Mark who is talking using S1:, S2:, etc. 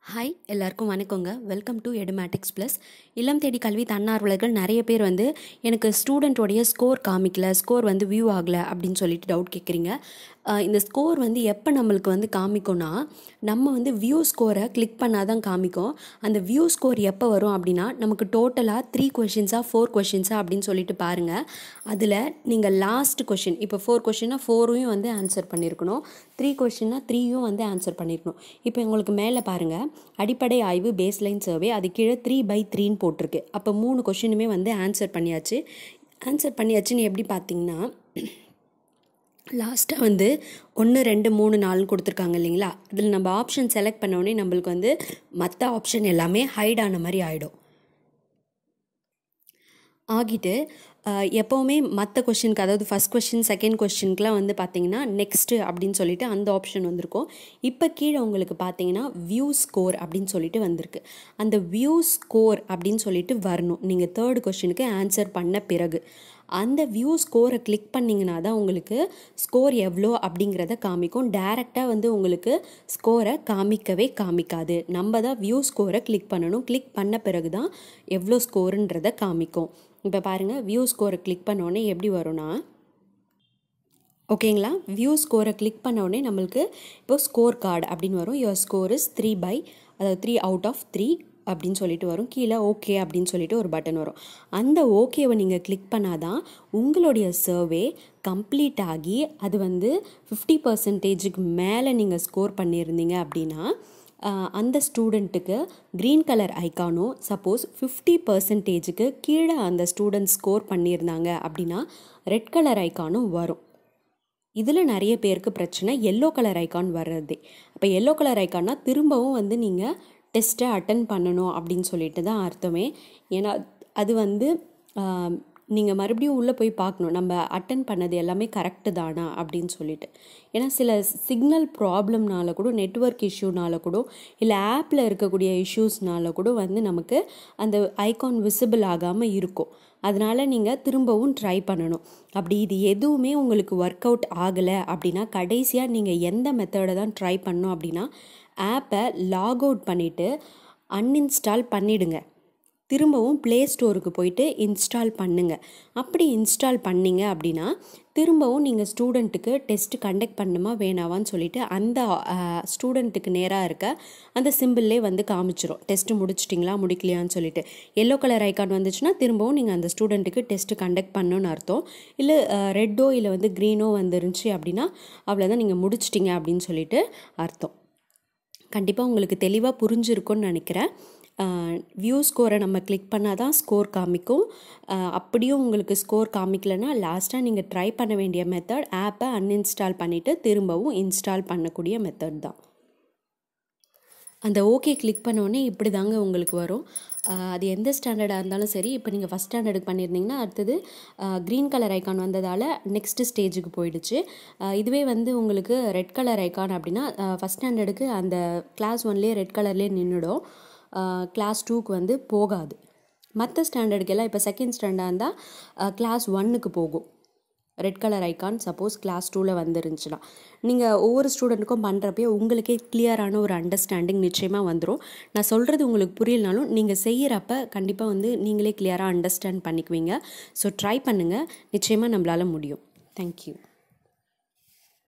S1: hi எல்லாருக்கும் வணக்கங்க welcome to Edumatics plus இல்லம் தேடி கல்வி தன்னார்வலர்கள் நிறைய பேர் வந்து எனக்கு ஸ்டூடெண்ட்டோடைய ஸ்கோர் காமிக்கல ஸ்கோர் வந்து வியூ ஆகலை அப்படின்னு சொல்லிட்டு டவுட் கேட்குறீங்க அஹ் இந்த ஸ்கோர் வந்து எப்போ நம்மளுக்கு வந்து காமிக்கும்னா நம்ம வந்து வியூ ஸ்கோரை கிளிக் பண்ணால் தான் காமிக்கும் அந்த வியூ ஸ்கோர் எப்போ வரும் அப்படின்னா நமக்கு டோட்டலாக த்ரீ கொஷின்ஸாக ஃபோர் கொஷின்ஸாக அப்படின்னு சொல்லிட்டு பாருங்கள் அதில் நீங்கள் லாஸ்ட் கொஷின் இப்போ ஃபோர் கொஷினாக ஃபோரையும் வந்து ஆன்சர் பண்ணியிருக்கணும் த்ரீ கொஷின்னா த்ரீயும் வந்து ஆன்சர் பண்ணியிருக்கணும் இப்போ உங்களுக்கு மேலே பாருங்கள் அடிப்படை ஆய்வு பேஸ்லைன் சர்வே அது கீழே த்ரீ பை த்ரீன்னு போட்டிருக்கு அப்போ மூணு கொஷினுமே வந்து ஆன்சர் பண்ணியாச்சு ஆன்சர் பண்ணியாச்சுன்னு எப்படி பார்த்தீங்கன்னா லாஸ்ட்டாக வந்து ஒன்று ரெண்டு மூணு நாலுன்னு கொடுத்துருக்காங்க இல்லைங்களா அதில் நம்ம ஆப்ஷன் செலக்ட் பண்ண உடனே நம்மளுக்கு வந்து மற்ற ஆப்ஷன் எல்லாமே ஹைட் ஆன மாதிரி ஆகிடும் ஆகிட்டு அஹ், எப்போவுமே மற்ற கொஷினுக்கு அதாவது ஃபஸ்ட் கொஷின் செகண்ட் கொஷினுக்குலாம் வந்து பார்த்தீங்கன்னா நெக்ஸ்ட்டு அப்படின்னு சொல்லிட்டு அந்த ஆப்ஷன் வந்திருக்கும் இப்போ கீழே உங்களுக்கு பார்த்தீங்கன்னா வியூ ஸ்கோர் அப்படின்னு சொல்லிட்டு வந்திருக்கு அந்த வியூ ஸ்கோர் அப்படின்னு சொல்லிட்டு வரணும் நீங்கள் தேர்ட் கொஷினுக்கு ஆன்சர் பண்ண பிறகு அந்த வியூ ஸ்கோரை கிளிக் பண்ணிங்கன்னா தான் உங்களுக்கு ஸ்கோர் எவ்வளோ அப்படிங்கிறத காமிக்கும் டேரெக்டாக வந்து உங்களுக்கு ஸ்கோரை காமிக்கவே காமிக்காது நம்ம தான் வியூ ஸ்கோரை கிளிக் பண்ணணும் கிளிக் பண்ண பிறகு தான் எவ்வளோ ஸ்கோருன்றதை காமிக்கும் இப்போ பாருங்கள் வியூ ஸ்கோரை கிளிக் பண்ணோடனே எப்படி வரும்னா ஓகேங்களா வியூ ஸ்கோரை கிளிக் பண்ண உடனே நம்மளுக்கு இப்போ ஸ்கோர் கார்டு அப்படின்னு வரும் your score is three by அதாவது த்ரீ அவுட் ஆஃப் த்ரீ அப்படின்னு சொல்லிட்டு வரும் கீழே ஓகே அப்படின்னு சொல்லிட்டு ஒரு பட்டன் வரும் அந்த ஓகேவை நீங்கள் கிளிக் பண்ணாதான் உங்களுடைய சர்வே கம்ப்ளீட் ஆகி அது வந்து ஃபிஃப்டி பர்சன்டேஜுக்கு மேலே நீங்கள் ஸ்கோர் பண்ணியிருந்தீங்க அப்படின்னா ஆஹ், அந்த ஸ்டூடெண்ட்டுக்கு க்ரீன் கலர் ஐக்கானும் சப்போஸ் ஃபிஃப்டி பர்சன்டேஜுக்கு கீழே அந்த ஸ்டூடெண்ட் ஸ்கோர் பண்ணியிருந்தாங்க அப்படின்னா ரெட் கலர் ஐக்கானும் வரும் இதில் நிறைய பேருக்கு பிரச்சனை எல்லோ கலர் ஐக்கான் வர்றது அப்போ எல்லோ கலர் ஐக்கான்னா திரும்பவும் வந்து நீங்கள் டெஸ்ட்டை அட்டன் பண்ணணும் அப்படின்னு சொல்லிட்டு தான் அர்த்தமே ஏன்னா அது வந்து நீங்கள் மறுபடியும் உள்ளே போய் பார்க்கணும் நம்ம அட்டன் பண்ணது எல்லாமே கரெக்டு தானா அப்படின்னு சொல்லிட்டு ஏன்னா சில சிக்னல் ப்ராப்ளம்னால கூட நெட்வொர்க் இஷ்யூனால கூட இல்லை ஆப்பில் இருக்கக்கூடிய இஷ்யூஸ்னால கூட வந்து நமக்கு அந்த ஐகான் விசிபிள் ஆகாமல் இருக்கும் அதனால் நீங்கள் திரும்பவும் ட்ரை பண்ணணும் அப்படி இது எதுவுமே உங்களுக்கு ஒர்க் அவுட் ஆகலை அப்படின்னா கடைசியாக நீங்கள் எந்த மெத்தடை தான் ட்ரை பண்ணணும் அப்படின்னா ஆப்பை லாக் அவுட் பண்ணிவிட்டு அன்இன்ஸ்டால் பண்ணிடுங்க திரும்பவும் ப்ளே ஸ்டோருக்கு போயிட்டு இன்ஸ்டால் பண்ணுங்க அப்படி இன்ஸ்டால் பண்ணீங்க அப்படின்னா திரும்பவும் நீங்கள் ஸ்டூடெண்ட்டுக்கு டெஸ்ட் கண்டக்ட் பண்ணுமா வேணாவான்னு சொல்லிட்டு அந்த ஸ்டூடெண்ட்டுக்கு நேராக இருக்க அந்த சிம்பிள்லே வந்து காமிச்சிரும் டெஸ்ட் முடிச்சிட்டிங்களா முடிக்கலையான்னு சொல்லிட்டு எல்லோ கலர் ஐக்கான் வந்துச்சுன்னா திரும்பவும் நீங்கள் அந்த ஸ்டூடெண்ட்டுக்கு டெஸ்ட் கண்டக்ட் பண்ணணும்னு அர்த்தம் இல்லை ரெட்டோ இல்லை வந்து க்ரீனோ வந்துருந்துச்சு அப்படின்னா அவ்வளோதான் நீங்கள் முடிச்சிட்டிங்க அப்படின்னு சொல்லிட்டு அர்த்தம் கண்டிப்பாக உங்களுக்கு தெளிவாக புரிஞ்சிருக்கும்னு நினைக்கிறேன் வியூ ஸ்கோரை நம்ம கிளிக் பண்ணால் தான் ஸ்கோர் காமிக்கும் அஹ், அப்படியும் உங்களுக்கு ஸ்கோர் காமிக்கலைன்னா லாஸ்ட்டாக நீங்கள் ட்ரை பண்ண வேண்டிய மெத்தட் ஆப்பை அன்இன்ஸ்டால் பண்ணிவிட்டு திரும்பவும் இன்ஸ்டால் பண்ணக்கூடிய மெத்தட் தான் அந்த ஓகே கிளிக் பண்ணோடனே இப்படி தாங்க உங்களுக்கு வரும் அஹ், அது எந்த ஸ்டாண்டர்டாக இருந்தாலும் சரி இப்போ நீங்கள் ஃபஸ்ட் ஸ்டாண்டர்டுக்கு பண்ணியிருந்தீங்கன்னா அடுத்தது க்ரீன் கலர் ஐக்கான் வந்ததால் நெக்ஸ்ட் ஸ்டேஜுக்கு போயிடுச்சு அஹ், இதுவே வந்து உங்களுக்கு ரெட் கலர் ஐக்கான் அப்படின்னா ஃபஸ்ட் ஸ்டாண்டர்டுக்கு அந்த கிளாஸ் ஒன்லேயே ரெட் கலர்லேயே நின்றுடும் கிளாஸ் டூக்கு வந்து போகாது மற்ற ஸ்டாண்டர்டுக்கெல்லாம் இப்போ செகண்ட் ஸ்டாண்டர்டாக இருந்தால் கிளாஸ் ஒன்னுக்கு போகும் red colour icon suppose class டூவில் வந்துருந்துச்சுன்னா நீங்கள் ஒவ்வொரு ஸ்டூடெண்ட்டுக்கும் பண்ணுறப்பயே உங்களுக்கே கிளியரான ஒரு அண்டர்ஸ்டாண்டிங் நிச்சயமாக வந்துடும் நான் சொல்கிறது உங்களுக்கு புரியலனாலும் நீங்கள் செய்கிறப்ப கண்டிப்பாக வந்து நீங்களே கிளியராக அண்டர்ஸ்டாண்ட் பண்ணிக்குவீங்க ஸோ ட்ரை பண்ணுங்கள் நிச்சயமாக நம்மளால் முடியும் தேங்க்யூ